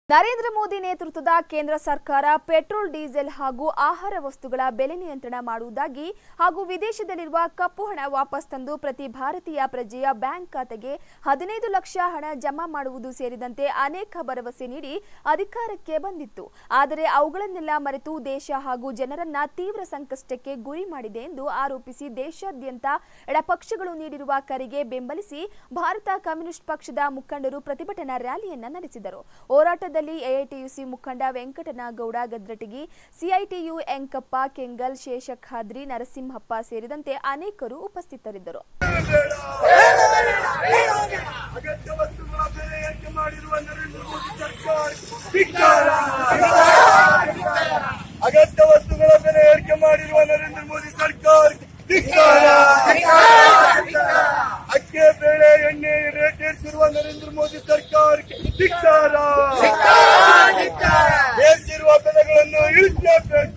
ನರೇಂದ್ರ ಮೋದಿ ನೇತೃತ್ವದ ಕೇಂದ್ರ ಸರ್ಕಾರ ಪೆಟ್ರೋಲ್ ಡೀಸೆಲ್ ಹಾಗೂ ಆಹಾರ ವಸ್ತುಗಳ ಬೆಲೆ ನಿಯಂತ್ರಣ ಮಾಡುವುದಾಗಿ ಹಾಗೂ ವಿದೇಶದಲ್ಲಿರುವ ಕಪ್ಪು ಹಣ ವಾಪಸ್ ತಂದು ಪ್ರತಿ ಭಾರತೀಯ ಪ್ರಜೆಯ ಬ್ಯಾಂಕ್ ಖಾತೆಗೆ ಹದಿನೈದು ಲಕ್ಷ ಹಣ ಜಮಾ ಮಾಡುವುದು ಸೇರಿದಂತೆ ಅನೇಕ ಭರವಸೆ ನೀಡಿ ಅಧಿಕಾರಕ್ಕೆ ಬಂದಿತ್ತು ಆದರೆ ಅವುಗಳನ್ನೆಲ್ಲ ಮರೆತು ದೇಶ ಹಾಗೂ ಜನರನ್ನ ತೀವ್ರ ಸಂಕಷ್ಟಕ್ಕೆ ಗುರಿ ಮಾಡಿದೆ ಎಂದು ಆರೋಪಿಸಿ ದೇಶಾದ್ಯಂತ ಎಡಪಕ್ಷಗಳು ನೀಡಿರುವ ಕರೆಗೆ ಬೆಂಬಲಿಸಿ ಭಾರತ ಕಮ್ಯುನಿಸ್ಟ್ ಪಕ್ಷದ ಮುಖಂಡರು ಪ್ರತಿಭಟನಾ ರ್ಯಾಲಿಯನ್ನ ನಡೆಸಿದರು ಹೋರಾಟದಲ್ಲಿ ಎಐಟಿಯುಸಿ ಮುಖಂಡ ವೆಂಕಟನಗೌಡ ಗದ್ರಟಗಿ ಸಿಐಟಿಯು ಎಂಕಪ್ಪ ಕೆಂಗಲ್ ಶೇಷಖಾದ್ರಿ ನರಸಿಂಹಪ್ಪ ಸೇರಿದಂತೆ ಅನೇಕರು ಉಪಸ್ಥಿತರಿದ್ದರು ಅಗತ್ಯ ವಸ್ತುಗಳ ಬೆಲೆ ಏರಿಕೆ ಮಾಡಿರುವ ನರೇಂದ್ರ ಮೋದಿ ಸರ್ಕಾರ ಧಿಕ್ಕಾರ. ಅಗತ್ಯ ವಸ್ತುಗಳ ಬೆಲೆ ಏರಿಕೆ ಮಾಡಿರುವ ನರೇಂದ್ರ ಮೋದಿ ಸರ್ಕಾರ ಧಿಕ್ಕಾರ. ಅಕ್ಕಿ ಬೇಳೆ ಎಣ್ಣೆ ರೇಟ್ ಏರಿಸಿರುವ ನರೇಂದ್ರ ಮೋದಿ ಸರ್ಕಾರಕ್ಕೆ ಧಿಕ್ಕಾರ ಏರಿಸಿರುವ ಬೆಲೆಗಳನ್ನು ಇಳಿಸಲೇಬೇಕು